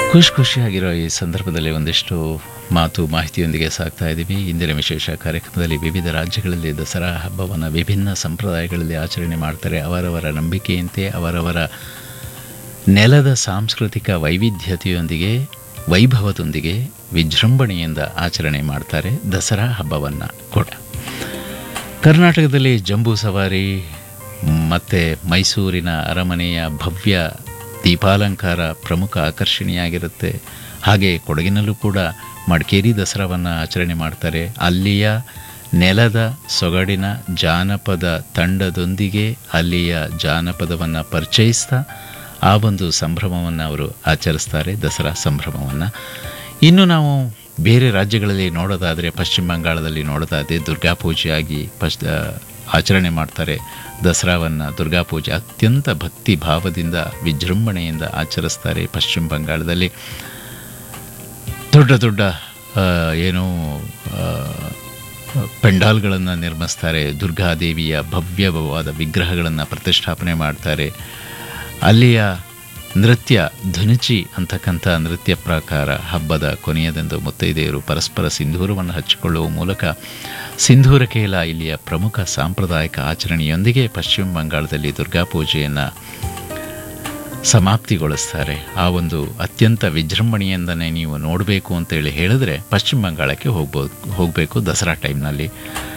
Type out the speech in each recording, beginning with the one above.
ಖುಷಿ ಖುಷಿಯಾಗಿರೋ ಈ ಸಂದರ್ಭದಲ್ಲಿ ಒಂದಿಷ್ಟು ಮಾತು ಮಾಹಿತಿಯೊಂದಿಗೆ ಸಾಗ್ತಾ ಇದ್ದೀವಿ ಇಂದಿನ ವಿಶೇಷ ಕಾರ್ಯಕ್ರಮದಲ್ಲಿ ವಿವಿಧ ರಾಜ್ಯಗಳಲ್ಲಿ ದಸರಾ ಹಬ್ಬವನ್ನು ವಿಭಿನ್ನ ಸಂಪ್ರದಾಯಗಳಲ್ಲಿ ಆಚರಣೆ ಮಾಡ್ತಾರೆ ಅವರವರ ನಂಬಿಕೆಯಂತೆ ಅವರವರ ನೆಲದ ಸಾಂಸ್ಕೃತಿಕ ವೈವಿಧ್ಯತೆಯೊಂದಿಗೆ ವೈಭವದೊಂದಿಗೆ ವಿಜೃಂಭಣೆಯಿಂದ ಆಚರಣೆ ಮಾಡ್ತಾರೆ ದಸರಾ ಹಬ್ಬವನ್ನು ಕೂಡ ಕರ್ನಾಟಕದಲ್ಲಿ ಜಂಬೂ ಸವಾರಿ ಮತ್ತು ಮೈಸೂರಿನ ಅರಮನೆಯ ಭವ್ಯ ದೀಪಾಲಂಕಾರ ಪ್ರಮುಖ ಆಕರ್ಷಣೆಯಾಗಿರುತ್ತೆ ಹಾಗೆ ಕೊಡಗಿನಲ್ಲೂ ಕೂಡ ಮಡಿಕೇರಿ ದಸರಾವನ್ನು ಆಚರಣೆ ಮಾಡ್ತಾರೆ ಅಲ್ಲಿಯ ನೆಲದ ಸೊಗಡಿನ ಜಾನಪದ ತಂಡದೊಂದಿಗೆ ಅಲ್ಲಿಯ ಜಾನಪದವನ್ನು ಪರಿಚಯಿಸ್ತಾ ಆ ಒಂದು ಸಂಭ್ರಮವನ್ನು ಅವರು ಆಚರಿಸ್ತಾರೆ ದಸರಾ ಸಂಭ್ರಮವನ್ನು ಇನ್ನು ನಾವು ಬೇರೆ ರಾಜ್ಯಗಳಲ್ಲಿ ನೋಡೋದಾದರೆ ಪಶ್ಚಿಮ ಬಂಗಾಳದಲ್ಲಿ ನೋಡೋದಾದರೆ ದುರ್ಗಾ ಪೂಜೆಯಾಗಿ ಪಶ್ ಆಚರಣೆ ಮಾಡ್ತಾರೆ ದಸರಾವನ್ನು ದುರ್ಗಾ ಪೂಜೆ ಅತ್ಯಂತ ಭಕ್ತಿ ಭಾವದಿಂದ ವಿಜೃಂಭಣೆಯಿಂದ ಆಚರಿಸ್ತಾರೆ ಪಶ್ಚಿಮ ಬಂಗಾಳದಲ್ಲಿ ದೊಡ್ಡ ದೊಡ್ಡ ಆ, ಏನು ಆ, ಪೆಂಡಾಲ್ಗಳನ್ನು ನಿರ್ಮಿಸ್ತಾರೆ ದುರ್ಗಾದೇವಿಯ ಭವ್ಯವಾದ ವಿಗ್ರಹಗಳನ್ನು ಪ್ರತಿಷ್ಠಾಪನೆ ಮಾಡ್ತಾರೆ ಅಲ್ಲಿಯ ನೃತ್ಯ ಧುನುಚಿ ಅಂತಕ್ಕಂಥ ನೃತ್ಯ ಪ್ರಕಾರ ಹಬ್ಬದ ಕೊನೆಯದೆಂದು ಮುತ್ತೈದೆಯರು ಪರಸ್ಪರ ಸಿಂಧೂರವನ್ನು ಹಚ್ಚಿಕೊಳ್ಳುವ ಮೂಲಕ ಸಿಂಧೂರ ಕೇಲ ಇಲ್ಲಿಯ ಪ್ರಮುಖ ಸಾಂಪ್ರದಾಯಿಕ ಆಚರಣೆಯೊಂದಿಗೆ ಪಶ್ಚಿಮ ಬಂಗಾಳದಲ್ಲಿ ದುರ್ಗಾ ಪೂಜೆಯನ್ನು ಸಮಾಪ್ತಿಗೊಳಿಸ್ತಾರೆ ಆ ಒಂದು ಅತ್ಯಂತ ವಿಜೃಂಭಣೆಯಿಂದನೇ ನೀವು ನೋಡಬೇಕು ಅಂತೇಳಿ ಹೇಳಿದ್ರೆ ಪಶ್ಚಿಮ ಬಂಗಾಳಕ್ಕೆ ಹೋಗ್ಬೋದು ಹೋಗಬೇಕು ದಸರಾ ಟೈಮ್ನಲ್ಲಿ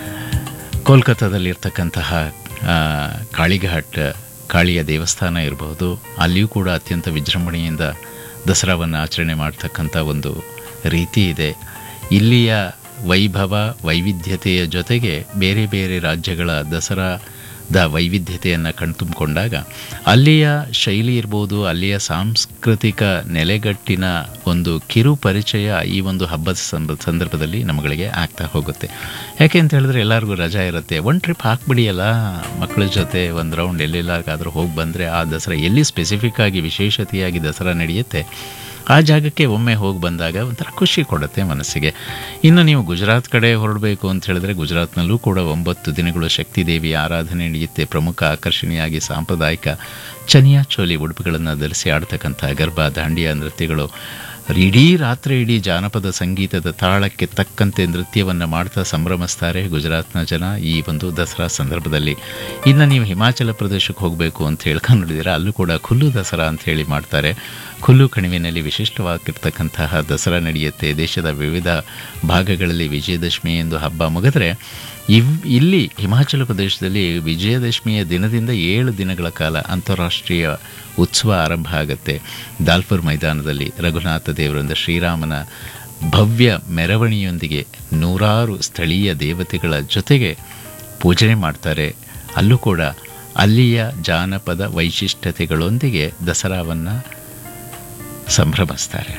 ಕೋಲ್ಕತ್ತಾದಲ್ಲಿರ್ತಕ್ಕಂತಹ ಆ, ಕಾಳಿಘಾಟ್ ಕಾಳಿಯ ದೇವಸ್ಥಾನ ಇರಬಹುದು ಅಲ್ಲಿಯೂ ಕೂಡ ಅತ್ಯಂತ ವಿಜೃಂಭಣೆಯಿಂದ ದಸರಾವನ್ನು ಆಚರಣೆ ಮಾಡ್ತಕ್ಕಂಥ ಒಂದು ರೀತಿ ಇದೆ ಇಲ್ಲಿಯ ವೈಭವ ವೈವಿಧ್ಯತೆಯ ಜೊತೆಗೆ ಬೇರೆ ಬೇರೆ ರಾಜ್ಯಗಳ ದಸರಾದ ವೈವಿಧ್ಯತೆಯನ್ನು ಕಣ್ತುಂಬಿಕೊಂಡಾಗ ಅಲ್ಲಿಯ ಶೈಲಿ ಇರ್ಬೋದು ಅಲ್ಲಿಯ ಸಾಂಸ್ಕೃತಿಕ ನೆಲೆಗಟ್ಟಿನ ಒಂದು ಕಿರು ಪರಿಚಯ ಈ ಒಂದು ಹಬ್ಬದ ಸಂದ- ಸಂದರ್ಭದಲ್ಲಿ ನಮ್ಮಗಳಿಗೆ ಆಗ್ತಾ ಹೋಗುತ್ತೆ ಯಾಕೆ ಅಂತ ಹೇಳಿದ್ರೆ ಎಲ್ಲರಿಗೂ ರಜಾ ಇರುತ್ತೆ ಒಂದು ಟ್ರಿಪ್ ಹಾಕ್ಬಿಡಿಯಲ್ಲ ಮಕ್ಕಳ ಜೊತೆ ಒಂದು ರೌಂಡ್ ಎಲ್ಲೆಲ್ಲಾಗಾದರೂ ಹೋಗಿ ಬಂದರೆ ಆ ದಸರಾ ಎಲ್ಲಿ ಸ್ಪೆಸಿಫಿಕ್ ಆಗಿ ವಿಶೇಷತೆಯಾಗಿ ದಸರಾ ನಡೆಯುತ್ತೆ ಆ ಜಾಗಕ್ಕೆ ಒಮ್ಮೆ ಹೋಗಿ ಬಂದಾಗ ಒಂಥರ ಖುಷಿ ಕೊಡುತ್ತೆ ಮನಸ್ಸಿಗೆ ಇನ್ನು ನೀವು ಗುಜರಾತ್ ಕಡೆ ಹೊರಡಬೇಕು ಅಂತ ಹೇಳಿದ್ರೆ ಗುಜರಾತ್ನಲ್ಲೂ ಕೂಡ ಒಂಬತ್ತು ದಿನಗಳು ಶಕ್ತಿ ದೇವಿಯ ಆರಾಧನೆ ನಡೆಯುತ್ತೆ ಪ್ರಮುಖ ಆಕರ್ಷಣೆಯಾಗಿ ಸಾಂಪ್ರದಾಯಿಕ ಚನಿಯಾ ಚೋಲಿ ಉಡುಪುಗಳನ್ನು ಧರಿಸಿ ಆಡ್ತಕ್ಕಂಥ ಗರ್ಭ ದಾಂಡಿಯ ನೃತ್ಯಗಳು ಇಡೀ ರಾತ್ರಿ ಇಡೀ ಜಾನಪದ ಸಂಗೀತದ ತಾಳಕ್ಕೆ ತಕ್ಕಂತೆ ನೃತ್ಯವನ್ನು ಮಾಡ್ತಾ ಸಂಭ್ರಮಿಸ್ತಾರೆ ಗುಜರಾತ್ನ ಜನ ಈ ಒಂದು ದಸರಾ ಸಂದರ್ಭದಲ್ಲಿ ಇನ್ನು ನೀವು ಹಿಮಾಚಲ ಪ್ರದೇಶಕ್ಕೆ ಹೋಗಬೇಕು ಅಂತ ಹೇಳ್ಕೊಂಡು ನೋಡಿದ್ದೀರಾ ಅಲ್ಲೂ ಕೂಡ ಕುಲ್ಲು ದಸರಾ ಅಂತ ಹೇಳಿ ಮಾಡ್ತಾರೆ ಕುಲ್ಲು ಕಣಿವೆಯಲ್ಲಿ ವಿಶಿಷ್ಟವಾಗಿರ್ತಕ್ಕಂತಹ ದಸರಾ ನಡೆಯುತ್ತೆ ದೇಶದ ವಿವಿಧ ಭಾಗಗಳಲ್ಲಿ ವಿಜಯದಶಮಿ ಎಂದು ಹಬ್ಬ ಮುಗಿದ್ರೆ ಇವ್ ಇಲ್ಲಿ ಹಿಮಾಚಲ ಪ್ರದೇಶದಲ್ಲಿ ವಿಜಯದಶಮಿಯ ದಿನದಿಂದ ಏಳು ದಿನಗಳ ಕಾಲ ಅಂತಾರಾಷ್ಟ್ರೀಯ ಉತ್ಸವ ಆರಂಭ ಆಗುತ್ತೆ ದಾಲ್ಪುರ್ ಮೈದಾನದಲ್ಲಿ ರಘುನಾಥ ದೇವರಿಂದ ಶ್ರೀರಾಮನ ಭವ್ಯ ಮೆರವಣಿಯೊಂದಿಗೆ ನೂರಾರು ಸ್ಥಳೀಯ ದೇವತೆಗಳ ಜೊತೆಗೆ ಪೂಜನೆ ಮಾಡ್ತಾರೆ ಅಲ್ಲೂ ಕೂಡ ಅಲ್ಲಿಯ ಜಾನಪದ ವೈಶಿಷ್ಟ್ಯತೆಗಳೊಂದಿಗೆ ದಸರಾವನ್ನು ಸಂಭ್ರಮಿಸ್ತಾರೆ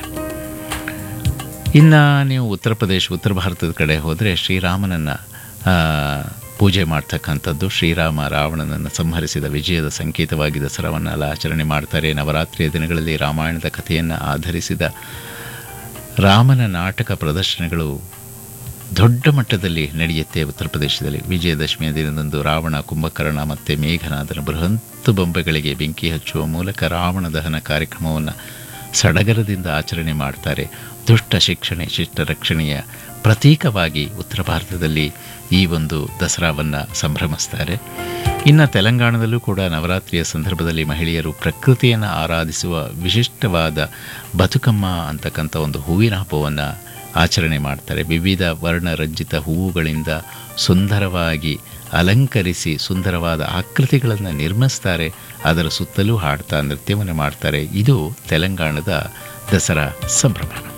ಇನ್ನು ನೀವು ಉತ್ತರ ಪ್ರದೇಶ ಉತ್ತರ ಭಾರತದ ಕಡೆ ಹೋದರೆ ಶ್ರೀರಾಮನನ್ನು ಆ, ಪೂಜೆ ಮಾಡ್ತಕ್ಕಂಥದ್ದು ಶ್ರೀರಾಮ ರಾವಣನನ್ನು ಸಂಹರಿಸಿದ ವಿಜಯದ ಸಂಕೇತವಾಗಿ ದಸರಾವನ್ನು ಎಲ್ಲ ಆಚರಣೆ ಮಾಡ್ತಾರೆ ನವರಾತ್ರಿಯ ದಿನಗಳಲ್ಲಿ ರಾಮಾಯಣದ ಕಥೆಯನ್ನು ಆಧರಿಸಿದ ರಾಮನ ನಾಟಕ ಪ್ರದರ್ಶನಗಳು ದೊಡ್ಡ ಮಟ್ಟದಲ್ಲಿ ನಡೆಯುತ್ತೆ ಉತ್ತರ ಪ್ರದೇಶದಲ್ಲಿ ವಿಜಯದಶಮಿಯ ದಿನದಂದು ರಾವಣ ಕುಂಭಕರ್ಣ ಮತ್ತು ಮೇಘನಾದನ ಬೃಹತ್ ಬೊಂಬೆಗಳಿಗೆ ಬೆಂಕಿ ಹಚ್ಚುವ ಮೂಲಕ ರಾವಣ ದಹನ ಕಾರ್ಯಕ್ರಮವನ್ನು ಸಡಗರದಿಂದ ಆಚರಣೆ ಮಾಡ್ತಾರೆ ದುಷ್ಟ ಶಿಕ್ಷಣೆ ಶಿಷ್ಟ ರಕ್ಷಣೆಯ ಪ್ರತೀಕವಾಗಿ ಉತ್ತರ ಭಾರತದಲ್ಲಿ ಈ ಒಂದು ದಸರಾವನ್ನು ಸಂಭ್ರಮಿಸ್ತಾರೆ ಇನ್ನು ತೆಲಂಗಾಣದಲ್ಲೂ ಕೂಡ ನವರಾತ್ರಿಯ ಸಂದರ್ಭದಲ್ಲಿ ಮಹಿಳೆಯರು ಪ್ರಕೃತಿಯನ್ನು ಆರಾಧಿಸುವ ವಿಶಿಷ್ಟವಾದ ಬದುಕಮ್ಮ ಅಂತಕ್ಕಂಥ ಒಂದು ಹೂವಿನ ಹಬ್ಬವನ್ನು ಆಚರಣೆ ಮಾಡ್ತಾರೆ ವಿವಿಧ ವರ್ಣರಂಜಿತ ಹೂವುಗಳಿಂದ ಸುಂದರವಾಗಿ ಅಲಂಕರಿಸಿ ಸುಂದರವಾದ ಆಕೃತಿಗಳನ್ನು ನಿರ್ಮಿಸ್ತಾರೆ ಅದರ ಸುತ್ತಲೂ ಹಾಡ್ತಾ ನೃತ್ಯವನ್ನು ಮಾಡ್ತಾರೆ ಇದು ತೆಲಂಗಾಣದ ದಸರಾ ಸಂಭ್ರಮ